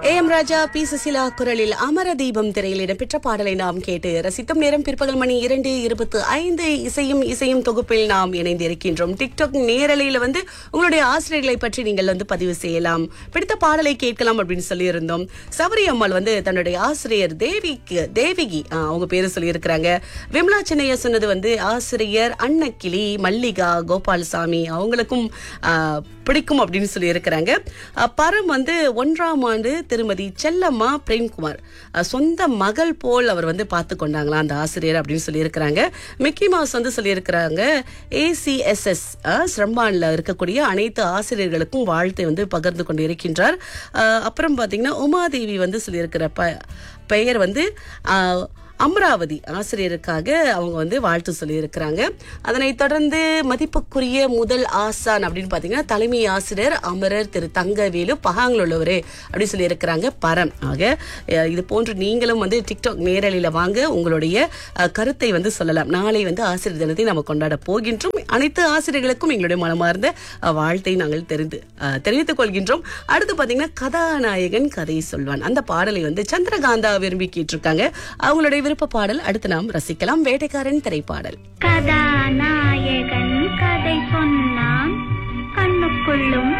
ஏ M Raja P Susheela குரலில் அமர தீபம் திரையில் இடம்பெற்ற பாடலை நாம் கேட்டு ரசித்தும் நேரம் பிற்பகல் மணி இரண்டு இருபத்து ஐந்து இசையும் இசையும் தொகுப்பில் நாம் இணைந்து இருக்கின்றோம் டிக்டாக் நேரலையில வந்து உங்களுடைய ஆசிரியர்களை பற்றி நீங்கள் வந்து பதிவு செய்யலாம் பிடித்த பாடலை கேட்கலாம் அப்படின்னு சொல்லியிருந்தோம் சபரி அம்மாள் வந்து தன்னுடைய ஆசிரியர் தேவிக்கு தேவிகி ஆ, அவங்க பேரு சொல்லியிருக்கிறாங்க விமலா சின்னையா சொன்னது வந்து ஆசிரியர் அன்னக்கிளி மல்லிகா கோபால்சாமி அவங்களுக்கும் ஆ, பிடிக்கும் அப்படின்னு சொல்லி இருக்கிறாங்க பரம் வந்து ஒன்றாம் ஆண்டு திருமதி செல்லம்மா பிரேம்குமார் அஹ், சொந்த மகள் போல் அவர் வந்து பார்த்து கொண்டாங்களா அந்த ஆசிரியர் அப்படின்னு சொல்லி இருக்கிறாங்க மிக்கி மவுஸ் வந்து சொல்லியிருக்கிறாங்க ஏசிஎஸ்எஸ் சிரம்பான்ல இருக்கக்கூடிய அனைத்து ஆசிரியர்களுக்கும் வாழ்த்தை வந்து பகிர்ந்து கொண்டு இருக்கின்றார் அஹ், அப்புறம் பாத்தீங்கன்னா உமாதேவி வந்து சொல்லியிருக்கிற ப பெயர் வந்து அஹ், அமராவதி ஆசிரியருக்காக அவங்க வந்து வாழ்த்து சொல்லியிருக்கிறாங்க அதனைத் தொடர்ந்து மதிப்புக்குரிய முதல் ஆசான் அப்படின்னு பார்த்தீங்கன்னா தலைமை ஆசிரியர் அமரர் திரு தங்கவேலு பகாங்கில் உள்ளவரே அப்படின்னு சொல்லியிருக்கிறாங்க பரம் ஆக அஹ், இது போன்று நீங்களும் வந்து டிக்டாக் நேரலையில் வாங்க உங்களுடைய அஹ், கருத்தை வந்து சொல்லலாம் நாளை வந்து ஆசிரியர் தினத்தை நம்ம கொண்டாட போகின்றோம் அனைத்து ஆசிரியர்களுக்கும் எங்களுடைய மனமார்ந்த அஹ், வாழ்த்தை நாங்கள் தெரிந்து அஹ், தெரிவித்துக் கொள்கின்றோம் அடுத்து பார்த்தீங்கன்னா கதாநாயகன் கதை சொல்வான் அந்த பாடலை வந்து சந்திரகாந்தா விரும்பி கேட்டிருக்காங்க அவங்களுடைய விருப்ப பாடல் அடுத்து நாம் ரசிக்கலாம் வேட்டைக்காரன் திரைப்பாடல் கதாநாயகன் கதை சொன்னான் கண்ணுக்குள்ளும்